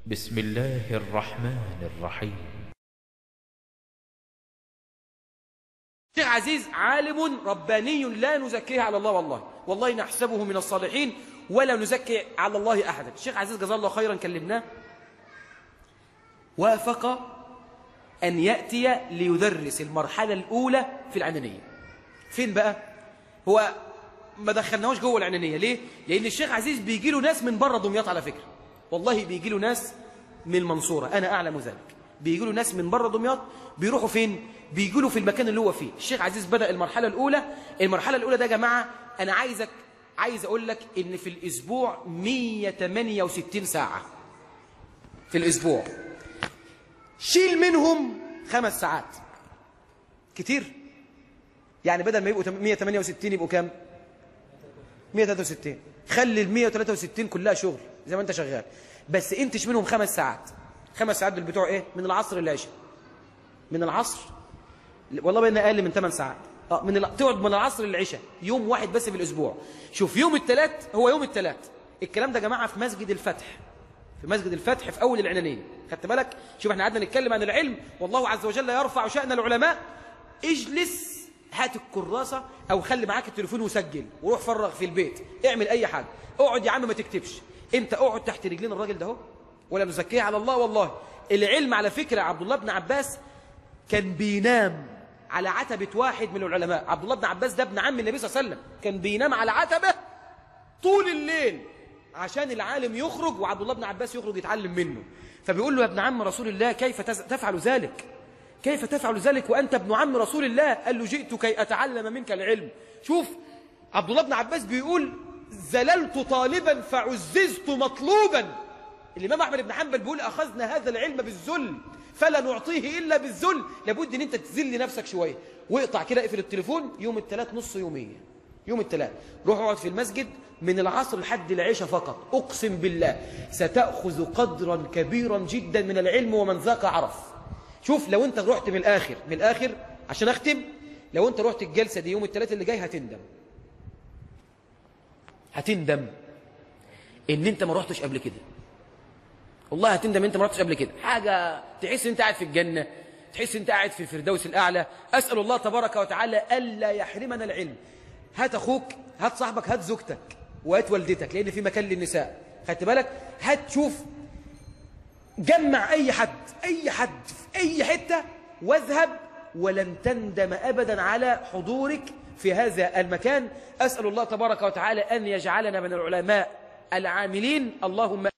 بسم الله الرحمن الرحيم شيخ عزيز عالم رباني لا نزكيه على الله والله والله نحسبه من الصالحين ولا نزكي على الله أحدا الشيخ عزيز جزاه الله خيرا كلمناه وافق أن يأتي ليدرس المرحلة الأولى في العنانية فين بقى؟ هو ما دخلناهوش جوه العنانية ليه؟ لأن الشيخ عزيز بيجي له ناس من بره دمياط على فكرة والله بيجي له ناس من المنصورة أنا أعلم ذلك بيجي له ناس من بره دمياط بيروحوا فين؟ بيجي له في المكان اللي هو فيه الشيخ عزيز بدأ المرحلة الأولى المرحلة الأولى ده يا جماعة أنا عايزك عايز أقول لك إن في الأسبوع 168 ساعة في الأسبوع شيل منهم خمس ساعات كتير يعني بدل ما يبقوا 168 يبقوا كام 163 خلي ال 163 كلها شغل زي ما انت شغال بس انتش منهم خمس ساعات خمس ساعات دول بتوع ايه من العصر للعشاء من العصر والله بقينا اقل من 8 ساعات اه من ال... تقعد من العصر للعشاء يوم واحد بس في الاسبوع شوف يوم الثلاث هو يوم الثلاث الكلام ده يا جماعه في مسجد الفتح في مسجد الفتح في اول العنانيه خدت بالك شوف احنا قعدنا نتكلم عن العلم والله عز وجل يرفع شأن العلماء اجلس هات الكراسة او خلي معاك التليفون وسجل وروح فرغ في البيت اعمل اي حاجة اقعد يا عم ما تكتبش انت اقعد تحت رجلين الراجل ده اهو ولا نزكيه على الله والله العلم على فكرة عبد الله بن عباس كان بينام على عتبة واحد من العلماء عبد الله بن عباس ده ابن عم النبي صلى الله عليه وسلم كان بينام على عتبة طول الليل عشان العالم يخرج وعبد الله بن عباس يخرج يتعلم منه فبيقول له يا ابن عم رسول الله كيف تفعل ذلك كيف تفعل ذلك وأنت ابن عم رسول الله قال له جئت كي أتعلم منك العلم شوف عبد الله بن عباس بيقول زللت طالبا فعززت مطلوبا الإمام أحمد بن حنبل بيقول أخذنا هذا العلم بالذل فلا نعطيه إلا بالذل لابد أن أنت تذل نفسك شوية واقطع كده اقفل التليفون يوم الثلاث نص يومية يوم الثلاث روح اقعد في المسجد من العصر لحد العشاء فقط أقسم بالله ستأخذ قدرا كبيرا جدا من العلم ومن ذاق عرف شوف لو انت رحت من الآخر من الآخر عشان أختم لو انت رحت الجلسة دي يوم الثلاث اللي جاي هتندم هتندم ان انت ما رحتش قبل كده والله هتندم انت ما رحتش قبل كده حاجة تحس انت قاعد في الجنة تحس انت قاعد في الفردوس الأعلى أسأل الله تبارك وتعالى ألا يحرمنا العلم هات أخوك هات صاحبك هات زوجتك وهات والدتك لأن في مكان للنساء خدت بالك هات شوف جمع أي حد أي حد في أي حتة واذهب ولن تندم أبدا على حضورك في هذا المكان أسأل الله تبارك وتعالى أن يجعلنا من العلماء العاملين اللهم